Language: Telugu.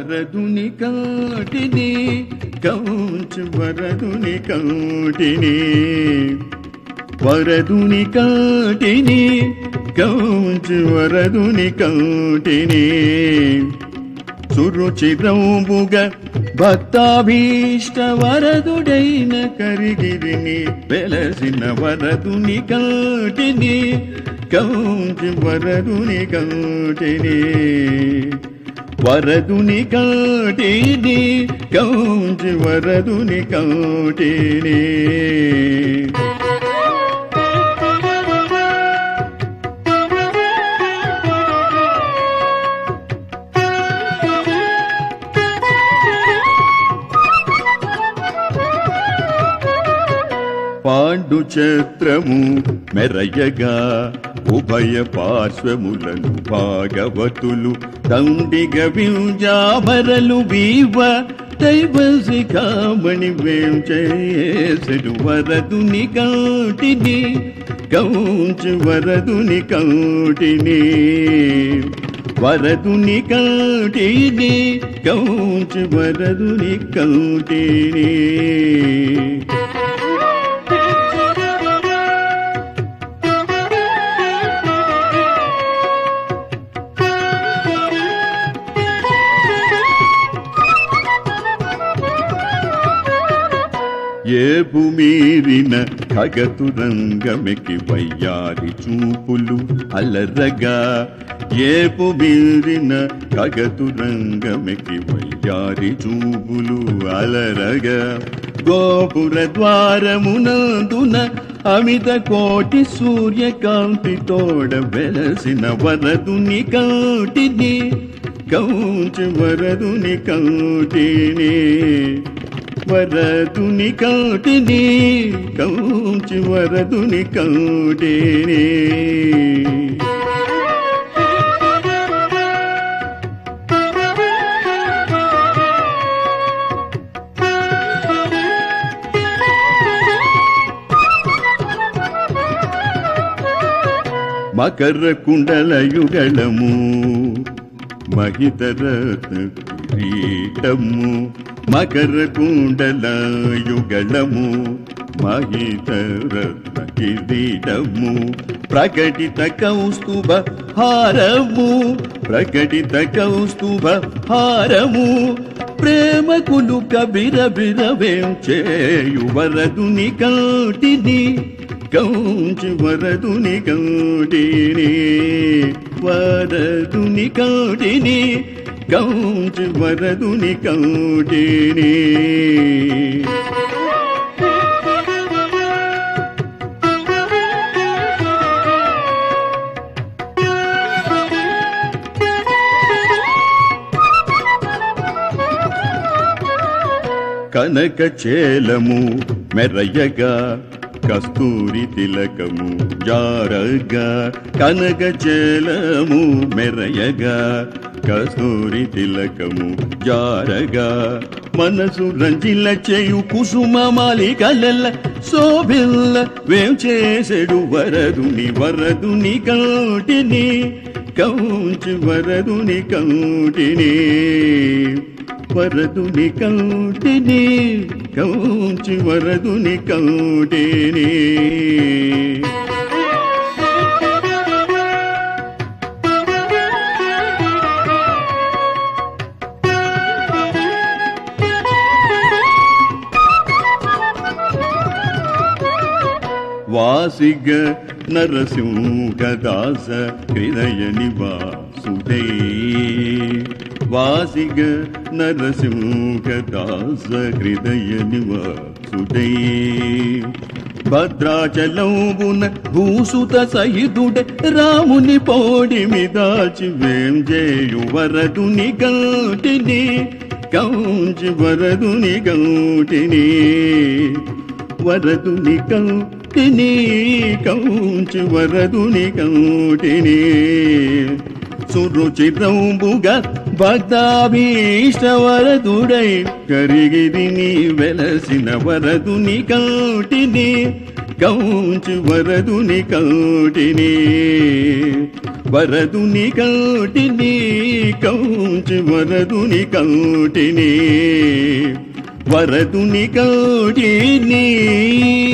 వరదుని కాటిని కౌంచు వరదుని కాటిని వరదుని కాటిని కౌంచు వరదుని కాటిని సురుచిరంబుగ భక్తాభీష్ట వరదుడైన కరిగిరిని వెలసిన వరదుని కాటిని కౌంచి వరదుని కాటిని వరదుని కాటిని కౌంచి వరదుని కాటిని పాండు ఛత్రము మెరయగా ఉభయ పార్శ్వములను భాగవతులు దండిగ వింజాభరలు వీవ దైవసి కామణి వేం చేసడు వరదుని కాటిని కౌంచు వరదుని కాటిని వరదుని కాటిని కౌంచు వరదుని కాటిని ఏపు మీరిన ఖగతురంగమెకి వయ్యారి చూపులు అలరగా ఏపు మీరిన ఖగతురంగమెకి వయ్యారి చూపులు అలరగా గోపుర ద్వారమునందున అమిత కోటి సూర్యకాంతి తోడ వెలసిన వరదుని కాటిని కౌంచు వరదుని కాటిని వరదుని కౌటిని కౌంచి వరదుని కౌటిని మకర కుండలయుగళము మహితరత్న కిరీటము మకర కుండలయుగళము మహితరత్న కిరీటము ప్రకటిత కౌస్తుభ హారము ప్రకటిత కౌస్తుభ హారము ప్రేమ కులు కబిర బిరవేం చేయు వరదుని కాటిని కౌంచి వరదుని కౌటిని వరదుని కౌటిని కౌంచి వరదుని కౌటిని కనక చేలము మెరయగా కస్తూరి తిలకము జారగా కనక చేలము మెరయగా కస్తూరి తిలకము జారగా మనసు రంజిల్ల చేయు కుసుమ మాలికలల్ల శోభిల్ల వేం చేసెడు వరదుని వరదుని కాటిని కౌంచి వరదుని కౌటిని వరదుని కౌటిని కౌంచి వరదుని కౌటిని వాసిగ నరసింహదాస హృదయ నివాసుదే వాసిగ నరసింహదాస హృదయ నివాసుదే భద్రాచలంబున భూసుత సహితుడ రాముని పోడిమి దాచి వేం చేయు వరదుని గౌటిని కౌంచి వరదుని గౌటిని వరదుని కౌటిని కౌంచి వరదుని కౌటిని సురుచిరంబుగా భక్తాభీష్ట వరదుడై కరిగిరిని వెలసిన వరదుని కౌటిని కౌంచి వరదుని కౌటిని వరదుని కౌటిని కౌంచి వరదుని కౌటిని వరదుని కౌటిని